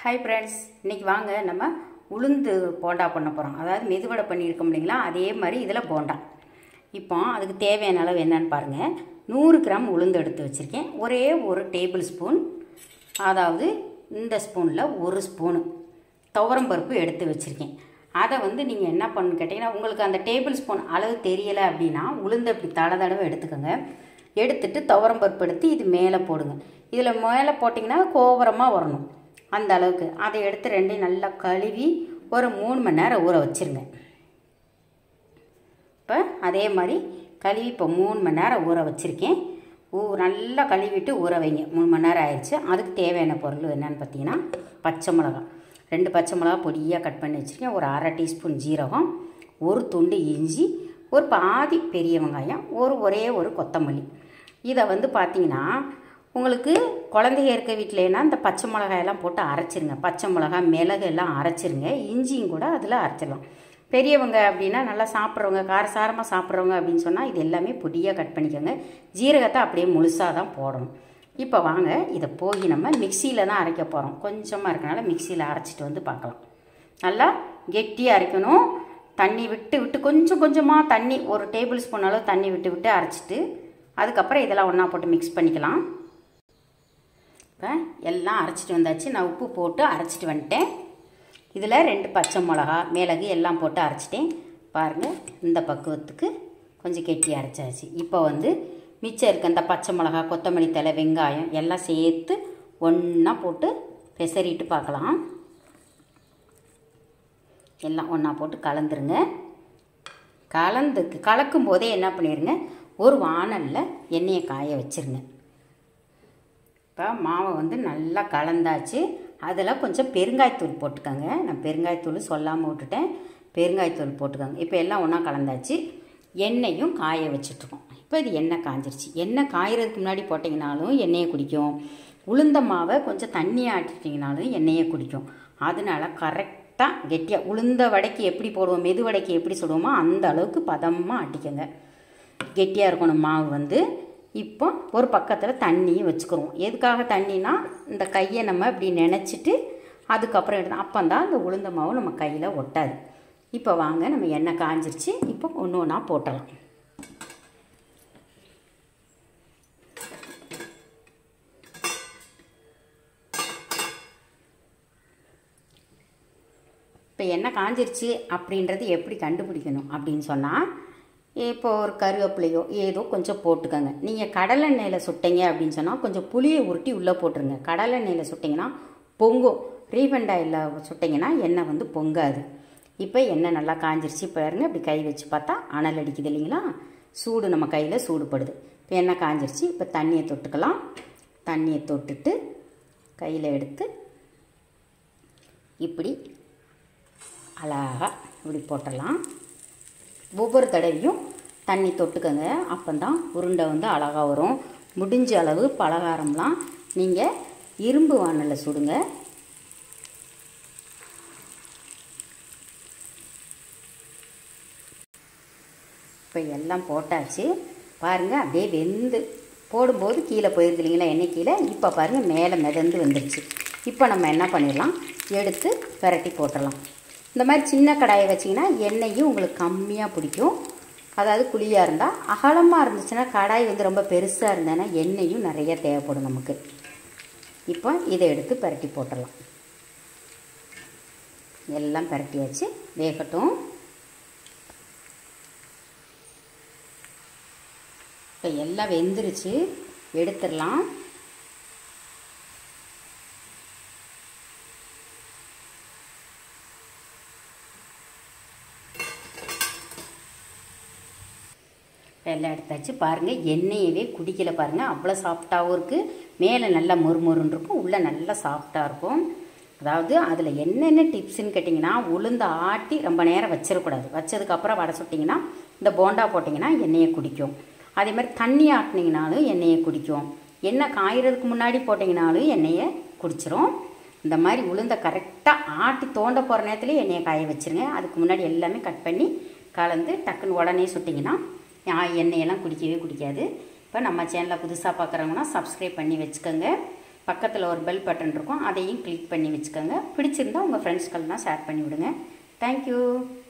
hi friends இன்னைக்கு வாங்க நம்ம உளுந்து போண்டா பண்ண போகிறோம் அதாவது மெதுவடை பண்ணியிருக்கோம் இல்லைங்களா அதே மாதிரி இதில் போண்டா இப்போ அதுக்கு தேவையான அளவு என்னன்னு பாருங்கள் நூறு கிராம் உளுந்து எடுத்து வச்சுருக்கேன் ஒரே ஒரு டேபிள் ஸ்பூன் அதாவது இந்த ஸ்பூனில் ஒரு ஸ்பூனு துவரம் பருப்பு எடுத்து வச்சுருக்கேன் அதை வந்து நீங்கள் என்ன பண்ணு கேட்டிங்கன்னா உங்களுக்கு அந்த டேபிள் ஸ்பூன் அளவு தெரியலை அப்படின்னா உளுந்து அப்படி தடவை தடவை எடுத்துக்கோங்க எடுத்துட்டு துவரம் பருப்பு எடுத்து இது மேலே போடுங்க இதில் மேலே போட்டிங்கன்னா கோபுரமாக வரணும் அந்த அளவுக்கு அதை எடுத்து ரெண்டையும் நல்லா கழுவி ஒரு மூணு மணி நேரம் ஊற வச்சுருங்க இப்போ அதே மாதிரி கழுவி இப்போ மூணு மணி நேரம் ஊற வச்சுருக்கேன் ஊ நல்லா கழுவிட்டு ஊற வைங்க மூணு மணி நேரம் ஆயிடுச்சு அதுக்கு தேவையான பொருள் என்னென்னு பார்த்தீங்கன்னா பச்சை மிளகா ரெண்டு பச்சை மிளகா பொடியாக கட் பண்ணி வச்சுருக்கேன் ஒரு அரை டீஸ்பூன் ஜீரகம் ஒரு துண்டு இஞ்சி ஒரு பாதி பெரிய வெங்காயம் ஒரு ஒரே ஒரு கொத்தமல்லி இதை வந்து பார்த்தீங்கன்னா உங்களுக்கு குழந்தைங்க இருக்க வீட்டிலனா இந்த பச்சை மிளகாயெல்லாம் போட்டு அரைச்சிருங்க பச்சை மிளகா மிளகு எல்லாம் அரைச்சிருங்க இஞ்சியும் கூட அதில் அரைச்சிடலாம் பெரியவங்க அப்படின்னா நல்லா சாப்பிட்றவங்க காரசாரமாக சாப்பிட்றவங்க அப்படின்னு சொன்னால் இது எல்லாமே பொடியாக கட் பண்ணிக்கோங்க ஜீரகத்தை அப்படியே முழுசாக தான் போடணும் இப்போ வாங்க இதை போய் நம்ம மிக்சியில் தான் அரைக்க போகிறோம் கொஞ்சமாக இருக்கனால மிக்சியில் அரைச்சிட்டு வந்து பார்க்கலாம் நல்லா கெட்டியாக அரைக்கணும் தண்ணி விட்டு விட்டு கொஞ்சம் கொஞ்சமாக தண்ணி ஒரு டேபிள் ஸ்பூன் அளவு தண்ணி விட்டு விட்டு அரைச்சிட்டு அதுக்கப்புறம் இதெல்லாம் ஒன்றா போட்டு மிக்ஸ் பண்ணிக்கலாம் இப்போ எல்லாம் அரைச்சிட்டு வந்தாச்சு நான் உப்பு போட்டு அரைச்சிட்டு வந்துட்டேன் இதில் ரெண்டு பச்சை மிளகா மிளகு எல்லாம் போட்டு அரைச்சிட்டேன் பாருங்கள் இந்த பக்குவத்துக்கு கொஞ்சம் கெட்டி அரைச்சாச்சு இப்போ வந்து மிச்சம் இருக்க இந்த பச்சை மிளகா கொத்தமல்லி தலை வெங்காயம் எல்லாம் சேர்த்து ஒன்றா போட்டு பெசறிட்டு பார்க்கலாம் எல்லாம் ஒன்றா போட்டு கலந்துருங்க கலந்துக்கு கலக்கும் போதே என்ன பண்ணிடுங்க ஒரு வானலில் எண்ணெயை காய வச்சுருங்க இப்போ மாவை வந்து நல்லா கலந்தாச்சு அதில் கொஞ்சம் பெருங்காயத்தூள் போட்டுக்கோங்க நான் பெருங்காயத்தூள் சொல்லாமல் விட்டுட்டேன் பெருங்காயத்தூள் போட்டுக்கோங்க இப்போ எல்லாம் ஒன்றா கலந்தாச்சு எண்ணெயும் காய வச்சுட்ருக்கோம் இப்போ இது எண்ணெய் காஞ்சிருச்சு எண்ணெய் காயறதுக்கு முன்னாடி போட்டிங்கனாலும் எண்ணெயை குடிக்கும் உளுந்த மாவை கொஞ்சம் தண்ணி ஆட்டிட்டிங்கனாலும் எண்ணெயை குடிக்கும் அதனால கரெக்டாக கெட்டியாக உளுந்த வடைக்கு எப்படி போடுவோம் மெது வடைக்கு எப்படி சுடுவோமோ அந்த அளவுக்கு பதமாக ஆட்டிக்கோங்க கெட்டியாக இருக்கணும் மாவு வந்து இப்போ ஒரு பக்கத்தில் தண்ணியும் வச்சுக்கிறோம் எதுக்காக தண்ணினா இந்த கையை நம்ம இப்படி நினச்சிட்டு அதுக்கப்புறம் எடுத்து அப்போ தான் இந்த உளுந்த மாவு நம்ம கையில் ஒட்டாது இப்போ வாங்க நம்ம எண்ணெய் காஞ்சிருச்சு இப்போ ஒன்று ஒன்றா போட்டலாம் இப்போ எண்ணெய் காஞ்சிருச்சு அப்படின்றது எப்படி கண்டுபிடிக்கணும் அப்படின்னு சொன்னால் இப்போ ஒரு கருவேப்பிலையோ ஏதோ கொஞ்சம் போட்டுக்கோங்க நீங்கள் கடலெண்ணெயில் சுட்டீங்க அப்படின்னு சொன்னால் கொஞ்சம் புளியை உருட்டி உள்ளே போட்டுருங்க கடலெண்ணெயில் சுட்டிங்கன்னா பொங்கும் ரீஃபண்ட் ஆயிலில் சுட்டிங்கன்னா எண்ணெய் வந்து பொங்காது இப்போ எண்ணெய் நல்லா காஞ்சிருச்சு பாருங்க இப்படி கை வச்சு பார்த்தா அனல் அடிக்குது இல்லைங்களா சூடு நம்ம கையில் சூடுபடுது இப்போ எண்ணெய் காஞ்சிருச்சு இப்போ தண்ணியை தொட்டுக்கலாம் தண்ணியை தொட்டுட்டு கையில் எடுத்து இப்படி அழகாக இப்படி போட்டுடலாம் ஒவ்வொரு தடவையும் தண்ணி தொட்டுக்கோங்க அப்போ தான் உருண்டை வந்து அழகாக வரும் முடிஞ்ச அளவு பலகாரம்லாம் நீங்கள் இரும்பு வானலில் சுடுங்க இப்போ எல்லாம் போட்டாச்சு பாருங்கள் அப்படியே வெந்து போடும்போது கீழே போயிருது இல்லைங்களா எண்ணெய் கீழே இப்போ பாருங்கள் மேலே மிதந்து வந்துருச்சு இப்போ நம்ம என்ன பண்ணிடலாம் எடுத்து பெரட்டி போட்டுடலாம் இந்த மாதிரி சின்ன கடாயை வச்சிங்கன்னா எண்ணெயும் உங்களுக்கு கம்மியாக பிடிக்கும் அதாவது குழியாக இருந்தால் அகலமாக இருந்துச்சுன்னா கடாய் வந்து ரொம்ப பெருசாக இருந்தேன்னா எண்ணெயும் நிறைய தேவைப்படும் நமக்கு இப்போ இதை எடுத்து பரட்டி போட்டுடலாம் எல்லாம் பரட்டியாச்சு வேகட்டும் இப்போ எல்லாம் வெந்துருச்சு எடுத்துடலாம் எல்லாம் எடுத்தாச்சு பாருங்கள் எண்ணெயவே குடிக்கல பாருங்கள் அவ்வளோ சாஃப்டாகவும் இருக்குது மேலே நல்லா மொறுமொறுன்னு இருக்கும் உள்ளே நல்லா சாஃப்டாக இருக்கும் அதாவது அதில் என்னென்ன டிப்ஸுன்னு கேட்டிங்கன்னா உளுந்து ஆட்டி ரொம்ப நேரம் வச்சிடக்கூடாது வச்சதுக்கப்புறம் வடை சுட்டிங்கன்னா இந்த போண்டா போட்டிங்கன்னா எண்ணெயை குடிக்கும் அதே மாதிரி தண்ணி ஆட்டினீங்கனாலும் எண்ணெயை குடிக்கும் எண்ணெய் காயறதுக்கு முன்னாடி போட்டிங்கனாலும் எண்ணெயை குடிச்சிரும் இந்த மாதிரி உளுந்த கரெக்டாக ஆட்டி தோண்ட போகிற நேரத்துலேயே எண்ணெயை காய வச்சுருங்க அதுக்கு முன்னாடி எல்லாமே கட் பண்ணி கலந்து டக்குன்னு உடனே சுட்டிங்கன்னா எண்ணெயெல்லாம் குடிக்கவே குடிக்காது இப்போ நம்ம சேனலை புதுசாக பார்க்குறவங்கன்னா சப்ஸ்கிரைப் பண்ணி வச்சுக்கோங்க பக்கத்தில் ஒரு பெல் பட்டன் இருக்கும் அதையும் கிளிக் பண்ணி வச்சுக்கோங்க பிடிச்சிருந்தா உங்கள் ஃப்ரெண்ட்ஸ்கள்லாம் ஷேர் பண்ணி விடுங்க தேங்க்யூ